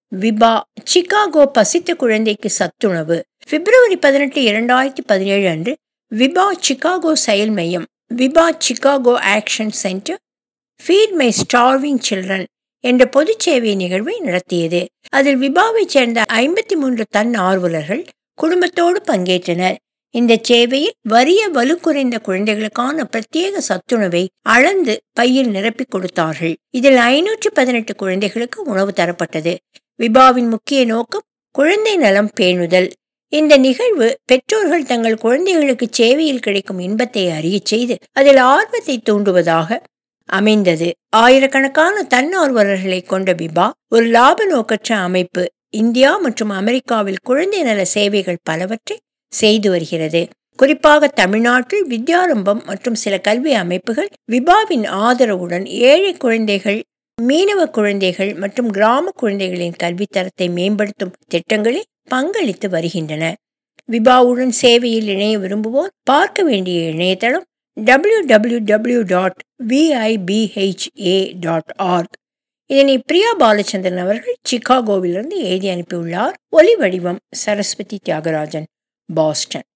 Vibha Chicago பசித்த குழந்தைக்கு சத்துணவு பிப்ரவரி பதினெட்டு இரண்டாயிரத்தி பதினேழு அன்று விபா சிகாகோ செயல் மையம் Vibha Chicago action centre feed my starving children என்ற பொது சேவை நிகழ்வை நடத்தியது அதில் விபாவைச் சேர்ந்த ஐம்பத்தி மூன்று தன் ஆர்வலர்கள் குடும்பத்தோடு பங்கேற்றனர் இந்த சேவையில் வறிய வலு குறைந்த குழந்தைகளுக்கான பிரத்யேக சத்துணவை அளந்து பையில் நிரப்பிக் கொடுத்தார்கள் இதில் ஐநூற்றி பதினெட்டு குழந்தைகளுக்கு உணவு தரப்பட்டது விபாவின் முக்கிய நோக்கம் குழந்தை நலம் பேணுதல் இந்த நிகழ்வு பெற்றோர்கள் தங்கள் குழந்தைகளுக்கு சேவையில் கிடைக்கும் இன்பத்தை அறியச் செய்து அதில் ஆர்வத்தை தூண்டுவதாக அமைந்தது ஆயிரக்கணக்கான தன்னார்வலர்களை கொண்ட விபா ஒரு லாப நோக்கற்ற அமைப்பு இந்தியா மற்றும் அமெரிக்காவில் குழந்தை நல சேவைகள் பலவற்றை செய்து வருகிறது குறிப்பாக தமிழ்நாட்டில் வித்யாரம்பம் மற்றும் சில கல்வி அமைப்புகள் விபாவின் ஆதரவுடன் ஏழை குழந்தைகள் மீனவ குழந்தைகள் மற்றும் கிராம குழந்தைகளின் கல்வித்தரத்தை மேம்படுத்தும் திட்டங்களில் பங்களித்து வருகின்றன விபாவுடன் சேவையில் இணைய விரும்புவோர் பார்க்க வேண்டிய இணையதளம் W W W dot VIBHA dot org இதனை பிரியா பாலச்சந்திரன் அவர்கள் சிகாகோவிலிருந்து எழுதி அனுப்பியுள்ளார் ஒலி வடிவம் சரஸ்வதி தியாகராஜன் பாஸ்டன்